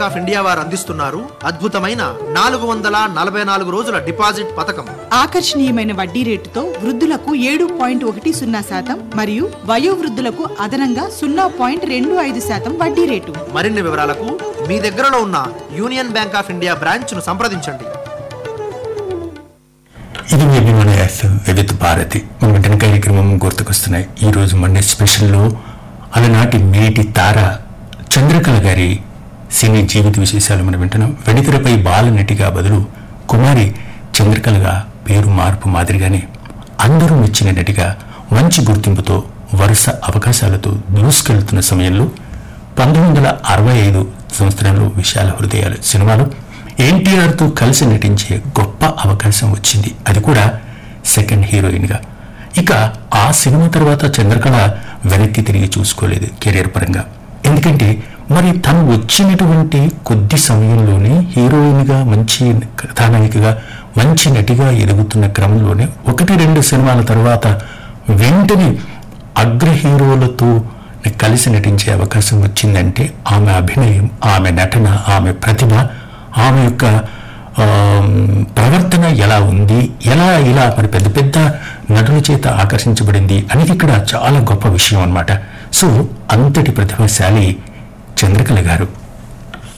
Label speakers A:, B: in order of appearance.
A: of India వారు అందిస్తున్నారు అద్భుతమైన నాలుగు వందల నలభై నాలుగు రోజుల డిపాజిట్ పథకం
B: ఆకర్షణీయమైన వడ్డీ రేటుతో వృద్ధులకు ఏడు పాయింట్ ఒకటి సున్నా శాతం మరియు వయోవృద్ధులకు అదనంగా సున్నా పాయింట్ రెండు ఐదు శాతం వడ్డీ రేటు
A: మరిన్ని వివరాలకు మీ దగ్గరలో ఉన్న Union Bank of India branch ను సంప్రదించండి
C: ఇది మీ అభిమాన ఎఫ్ఎం వివిధ భారతి మన వెంటనే కార్యక్రమం గుర్తుకొస్తున్నాయి ఈ రోజు మండే స్పెషల్లో అలనాటి మేటి తార చంద్రకళ గారి సినీ జీవిత విశేషాలు మనం వింటున్నాం వెడితెరపై బాల నటిగా బదులు కుమారి చంద్రకళగా పేరు మార్పు మాదిరిగానే అందరూ మెచ్చిన నటిగా మంచి గుర్తింపుతో వరుస అవకాశాలతో దూసుకెళ్తున్న సమయంలో పంతొమ్మిది వందల అరవై ఐదు సంవత్సరంలో విశాల హృదయాలు సినిమాలో ఎన్టీఆర్తో కలిసి నటించే గొప్ప అవకాశం వచ్చింది అది కూడా సెకండ్ హీరోయిన్గా ఇక ఆ సినిమా తర్వాత చంద్రకళ వెనక్కి తిరిగి చూసుకోలేదు కెరీర్ పరంగా ఎందుకంటే మరి తను వచ్చినటువంటి కొద్ది సమయంలోనే హీరోయిన్గా మంచి కథానాయికగా మంచి నటిగా ఎదుగుతున్న క్రమంలోనే ఒకటి రెండు సినిమాల తర్వాత వెంటనే అగ్ర హీరోలతో కలిసి నటించే అవకాశం వచ్చిందంటే ఆమె అభినయం ఆమె నటన ఆమె ప్రతిభ ఆమె యొక్క ఆమ్, ప్రవర్తన ఎలా ఉంది ఎలా ఇలా మరి పెద్ద పెద్ద నటుల చేత ఆకర్షించబడింది అనేది ఇక్కడ చాలా గొప్ప విషయం అన్నమాట సో అంతటి ప్రతిభాశాలి చంద్రకళ గారు